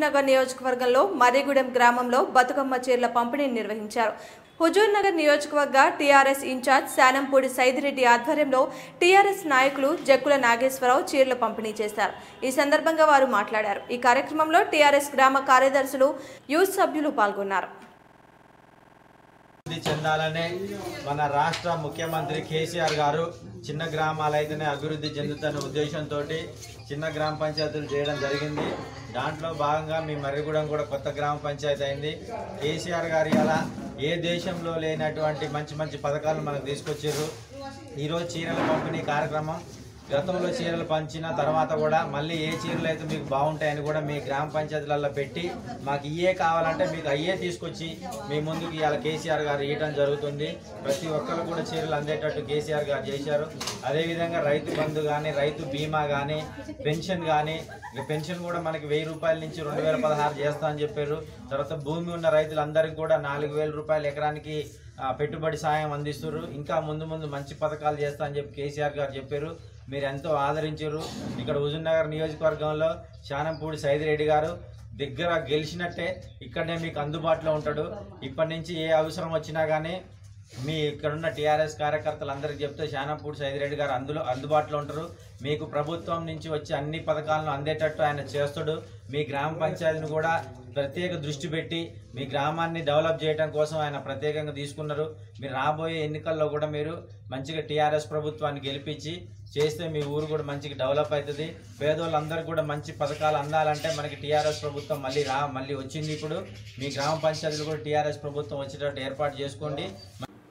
నగర్ నియోజకవర్గంలో మర్రిగూడెం గ్రామంలో బతుకమ్మ చీరల పంపిణీని నిర్వహించారు హుజూర్ నగర్ నియోజకవర్గ టీఆర్ఎస్ ఇన్ఛార్జ్ శానంపూడి సైదిరెడ్డి ఆధ్వర్యంలో టీఆర్ఎస్ నాయకులు జక్కుల నాగేశ్వరరావు చీరలు పంపిణీ చేశారు ఈ సందర్భంగా వారు మాట్లాడారు ఈ కార్యక్రమంలో టీఆర్ఎస్ గ్రామ కార్యదర్శులు యూత్ సభ్యులు పాల్గొన్నారు అభివృద్ధి చెందాలనే మన రాష్ట్ర ముఖ్యమంత్రి కేసీఆర్ గారు చిన్న గ్రామాలైతేనే అభివృద్ధి చెందుతున్న ఉద్దేశంతో చిన్న గ్రామ పంచాయతీలు చేయడం జరిగింది దాంట్లో భాగంగా మీ మర్రిగూడెం కూడా కొత్త గ్రామ పంచాయతీ అయింది కేసీఆర్ గారు అలా ఏ దేశంలో లేనటువంటి మంచి మంచి పథకాలు మనకు తీసుకొచ్చారు ఈరోజు చీరల పంపిణీ కార్యక్రమం గతంలో చీరలు పంచిన తర్వాత కూడా మళ్ళీ ఏ చీరలు అయితే మీకు బాగుంటాయని కూడా మీ గ్రామ పంచాయతీలలో పెట్టి మాకు ఇయే కావాలంటే మీకు అయ్యే తీసుకొచ్చి మీ ముందుకు ఇవాళ కేసీఆర్ గారు ఇవ్వడం జరుగుతుంది ప్రతి ఒక్కరు కూడా చీరలు అందేటట్టు కేసీఆర్ గారు చేశారు అదేవిధంగా రైతు బంధు కానీ రైతు బీమా కానీ పెన్షన్ కానీ ఇక పెన్షన్ కూడా మనకి వెయ్యి రూపాయల నుంచి రెండు వేల పదహారు చేస్తా అని చెప్పారు తర్వాత భూమి ఉన్న రైతులందరికీ కూడా నాలుగు వేల రూపాయలు ఎకరానికి ఆ, పెట్టుబడి సాయం అందిస్తారు ఇంకా ముందు ముందు మంచి పథకాలు చేస్తా అని చెప్పి కేసీఆర్ గారు చెప్పారు మీరు ఎంతో ఆదరించారు ఇక్కడ హుజూర్నగర్ నియోజకవర్గంలో శానంపూడి సైదిరెడ్డి గారు దగ్గర గెలిచినట్టే ఇక్కడనే మీకు అందుబాటులో ఉంటాడు ఇప్పటి నుంచి ఏ అవసరం వచ్చినా కానీ మీ ఇక్కడున్న టీఆర్ఎస్ కార్యకర్తలందరికీ చెప్తే శానంపూడి సైదిరెడ్డి గారు అందులో అందుబాటులో ఉంటారు మీకు ప్రభుత్వం నుంచి వచ్చే అన్ని పథకాలను అందేటట్టు ఆయన చేస్తాడు మీ గ్రామ పంచాయతీని కూడా ప్రత్యేక దృష్టి పెట్టి మీ గ్రామాన్ని డెవలప్ చేయడం కోసం ఆయన ప్రత్యేకంగా తీసుకున్నారు మీరు రాబోయే ఎన్నికల్లో కూడా మీరు మంచిగా టీఆర్ఎస్ ప్రభుత్వాన్ని గెలిపించి చేస్తే మీ ఊరు కూడా మంచిగా డెవలప్ అవుతుంది పేదోళ్ళందరూ కూడా మంచి పథకాలు అందాలంటే మనకి టీఆర్ఎస్ ప్రభుత్వం మళ్ళీ రా మళ్ళీ వచ్చింది ఇప్పుడు మీ గ్రామ పంచాయతీలు కూడా టీఆర్ఎస్ ప్రభుత్వం వచ్చేటట్టు ఏర్పాటు చేసుకోండి